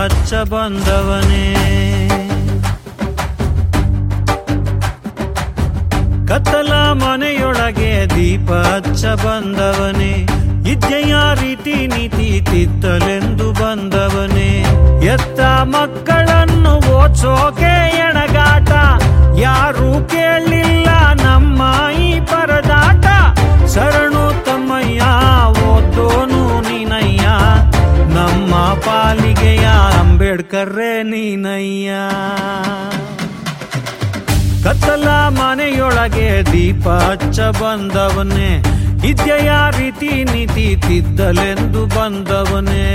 ಹಚ್ಚ ಬಂದವನೇ ಕತ್ತಲ ಮನೆಯೊಳಗೆ ದೀಪ ಹಚ್ಚ ಬಂದವನೇ ವಿದ್ಯೆಯ ರೀತಿ ನೀತಿ ತಿದ್ದಲೆಂದು ಬಂದವನೇ ಎತ್ತ ಮಕ್ಕಳನ್ನು ಓದ್ಸೋಕೆ ಎಣಗಾಟ ಯಾರೂ ಕೇಳಲಿಲ್ಲ ನಮ್ಮ ಈ ಪರದಾಟ ಶರಣು ತಮ್ಮಯ್ಯ ಓದೋನು ನೀನಯ್ಯ ನಮ್ಮ ಪಾಲಿಗೆಯ ಅಂಬೇಡ್ಕರ್ರೇ ನೀನಯ್ಯ ಕತ್ತಲ ಮನೆಯೊಳಗೆ ದೀಪ ಹಚ್ಚ ಬಂದವನೇ ವಿದ್ಯೆಯ ರೀತಿ ನೀತಿ ತಿದ್ದಲೆಂದು ಬಂದವನೇ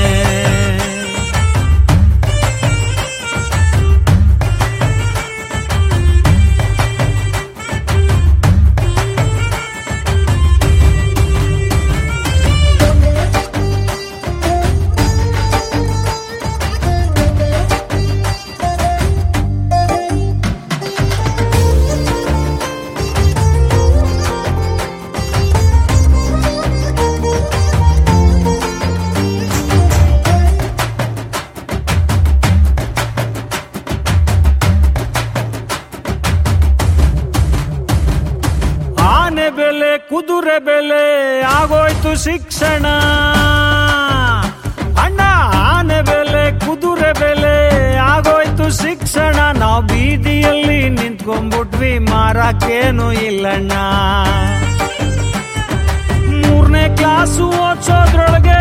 ಆನೆ ಬೆಲೆ ಕುದುರೆ ಬೆಲೆ ಆಗೋಯ್ತು ಶಿಕ್ಷಣ ಅಣ್ಣ ಆನೆ ಬೆಲೆ ಕುದುರೆ ಬೆಲೆ ಆಗೋಯ್ತು ಶಿಕ್ಷಣ ನಾವು ಬೀದಿಯಲ್ಲಿ ನಿಂತ್ಕೊಂಡ್ಬಿಟ್ವಿ ಮಾರಕ್ಕೇನು ಇಲ್ಲಣ್ಣ ಮೂರನೇ ಕ್ಲಾಸು ಓದ್ಸೋದ್ರೊಳಗೆ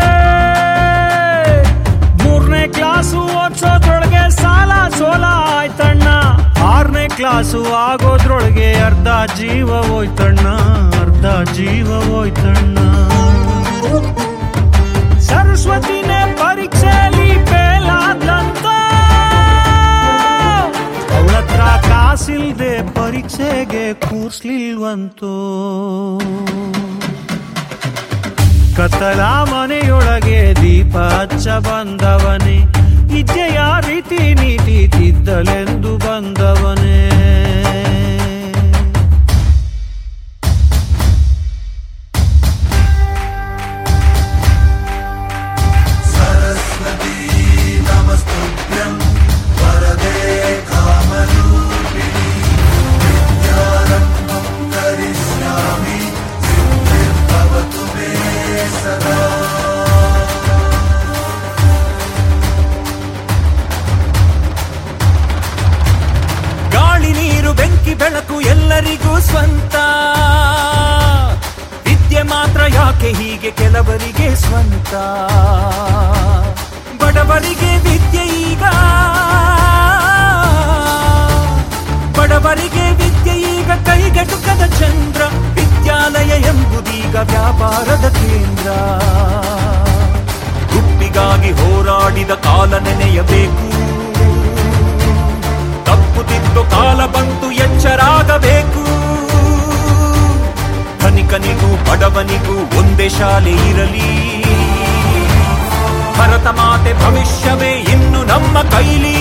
ಮೂರನೇ ಕ್ಲಾಸು ಓದ್ಸೋದ್ರೊಳಗೆ ಸಾಲ ಸೋಲ ಆಯ್ತಣ್ಣ ಆರನೇ ಕ್ಲಾಸು ಆಗೋದ್ರೊಳಗೆ ಅರ್ಧ ಜೀವ ಹೋಯ್ತಣ್ಣ ಅರ್ಧ ಜೀವ ಹೋಯ್ತಣ್ಣ ಸರಸ್ವತಿನೇ ಪರೀಕ್ಷೆಯಲ್ಲಿ ಫೇಲ್ ಆದ್ಲಂತ ಅವಳತ್ರ ಕಾಸಿಲ್ದೆ ಪರೀಕ್ಷೆಗೆ ಕೂರ್ಸ್ಲಿಲ್ವಂತೋ ಕತ್ತಲ ಮನೆಯೊಳಗೆ ದೀಪ ಹಚ್ಚ ಬಂದವನೇ ವಿದ್ಯೆಯ ರೀತಿ ನೀತಿ ತಿದ್ದಲೆಂದು ಬಂದವನೇ सरस्वती नमस्तुभ्यं वरदे कामरूपिणि विद्यारम्भं करिष्यामि सिद्धिर्भवतु मे सदा ಗಾಳಿ ನೀರು ಬೆಂಕಿ ಬೆಳಕು ಎಲ್ಲರಿಗೂ ಸ್ವಂತ ವಿದ್ಯೆ ಮಾತ್ರ ಯಾಕೆ ಹೀಗೆ ಕೆಲವರಿಗೆ ಸ್ವಂತ ಬಡವರಿಗೆ ವಿದ್ಯೆ ಈಗ ಬಡವರಿಗೆ ವಿದ್ಯೆ ಈಗ ಕೈಗೆಟುಕದ ಚಂದ್ರ ವಿದ್ಯಾಲಯ ಎಂಬುದೀಗ ವ್ಯಾಪಾರದ ಕೇಂದ್ರ ಗುಪ್ಪಿಗಾಗಿ ಹೋರಾಡಿದ ಕಾಲ ನೆನೆಯಬೇಕು ತಪ್ಪುತ್ತಿದ್ದು ಕಾಲ ಬಂತು ಎಚ್ಚರಾಗಬೇಕು ಧನಿಕನಿಗೂ ಬಡವನಿಗೂ ಒಂದೇ ಶಾಲೆ ಇರಲಿ ಭರತ ಮಾತೆ ಭವಿಷ್ಯವೇ ಇನ್ನು ನಮ್ಮ ಕೈಲಿ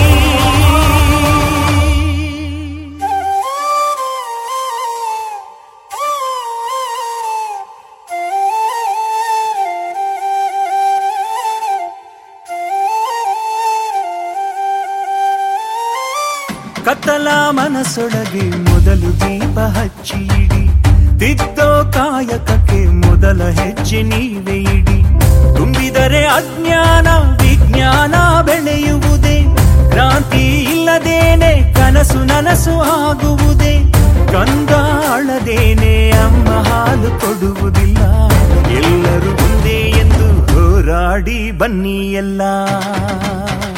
ಕತ್ತಲ ಮನಸ್ಸೊಳಗೆ ಮೊದಲು ದೀಪ ಹಚ್ಚಿ ಇಡಿ ತಿದ್ದೋ ಕಾಯಕಕ್ಕೆ ಮೊದಲ ಹೆಜ್ಜೆ ನೀವೇ ಇಡಿ ತುಂಬಿದರೆ ಅಜ್ಞಾನ ವಿಜ್ಞಾನ ಬೆಳೆಯುವುದೇ ಕ್ರಾಂತಿ ಇಲ್ಲದೇನೆ ಕನಸು ನನಸು ಆಗುವುದೇ ಕಂದಾಳದೇನೆ ಅಮ್ಮ ಹಾಲು ಕೊಡುವುದಿಲ್ಲ ಎಲ್ಲರೂ ಒಂದೇ ಎಂದು ಹೋರಾಡಿ ಬನ್ನಿ ಎಲ್ಲ